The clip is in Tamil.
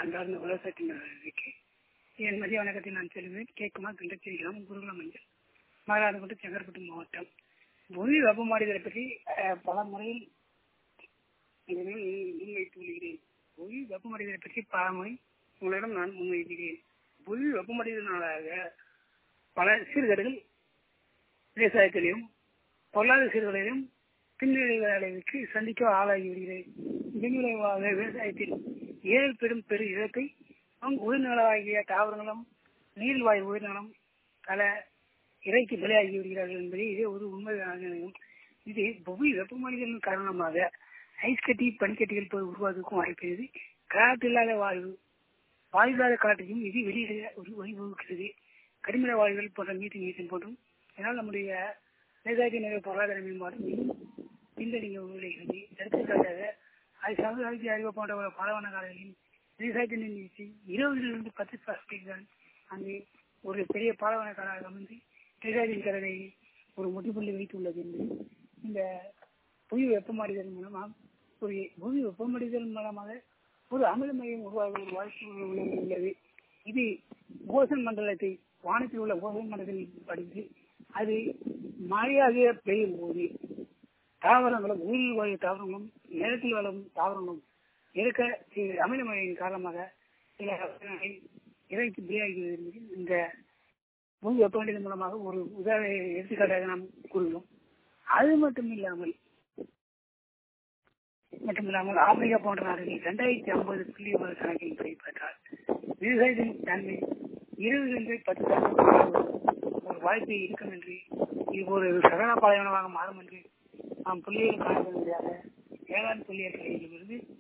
அன்றார்ந்த விவசாயத்தினருக்கு என் மதிய வணக்கத்தை நான் சொல்லுவேன் கேட்குமார் கண்டச்சிருக்கிறோம் குருகுலம் மஞ்சள் மயிலாடுதுறை செங்கற்பட்டு மாவட்டம் புவி வெப்பமாடிதலை பற்றி அஹ், பல முறையில் இதனை முன்வைத்து வருகிறேன் புவி வெப்பமடைதலை பற்றி பல முறை உங்களிடம் நான் முன்வைக்கிறேன் புவி வெப்பமடைதனாலாக பல சீர்கேடுகள் விவசாயத்திலையும் பொருளாதார சீர்கேடுகளையும் பின்விளைவு அளவிற்கு சந்திக்க ஆளாகி வருகிறேன் இதன் விளைவாக விவசாயத்தில் ஏற்படும் பெரு இழப்பை நம் உயிரினங்களாகிய தாவரங்களும் நீர்வாயு உயிரினங்களும் பல இறைக்கு பலியாகி வருகிறார்கள் என்பதை இது ஒரு உண்மையாகும் இது புவி வெப்பமடைதலின் காரணமாக ஐஸ் கட்டி பனிக்கட்டிகள் போய் உருவாவதற்கும் வாய்ப்பு இது காற்றில்லாத வாயு வாயு இல்லாத காற்றையும் இது வெளியிட ஒரு வழிவகுக்கிறது கரிமல வாயுகள் போன்ற மீட்டு நீட்டின் போன்றும் இதனால் நம்முடைய விவசாயத்தின் நிறைய பொருளாதார மேம்பாடு மிகவும் பின்தணிங்க விளைகிறது எடுத்துக்காட்டாக அது சமுதாயத்தை அறிவு போன்ற ஒரு பாலவன காலங்களில் விவசாயத்தின் நீச்சி இருபதிலிருந்து பத்து பர்சன்டேஜ் தான் அங்கு ஒரு பெரிய பாலவன காலாக அமைந்து விவசாயத்தின் கடனை ஒரு முற்றுப்புள்ளி வைத்துள்ளது என்பது இந்த புவி வெப்பமடைதல் மூலமாக ஒரு புவி வெப்பமடைதல் மூலமாக ஒரு அமில மையம் உருவாக ஒரு வாய்ப்பு உள்ளது இது ஓசன் மண்டலத்தை வானத்தில் உள்ள ஓசன் மண்டலத்தில் படித்து அது மழையாக பெய்யும் போது தாவரங்களும் உயிர் வாயு தாவரங்களும் நிலத்தில் வளரும் தாவரங்களும் இருக்க இது அமில மழையின் காரணமாக சில உயிரினங்களை இறைக்கு பலியாகிறது என்பது இந்த பூமி வெப்பமடைதல் மூலமாக ஒரு உதாரண எடுத்துக்காட்டாக நாம் கூறுகிறோம் அது மட்டும் இல்லாமல் மட்டும் இல்லாமல் ஆப்பிரிக்கா போன்ற நாடுகளில் இரண்டாயிரத்தி ஐம்பது புள்ளி விவர கணக்கில் படிப்பதால் விவசாயத்தின் தன்மை இருபது பத்து சதவீதம் ஒரு வாய்ப்பு இருக்கும் என்று இது ஒரு சகல பாலைவனமாக மாறும் என்று நாம் புள்ளியில் காணப்படுவதாக ஏழாம் புள்ளியர்களிடமிருந்து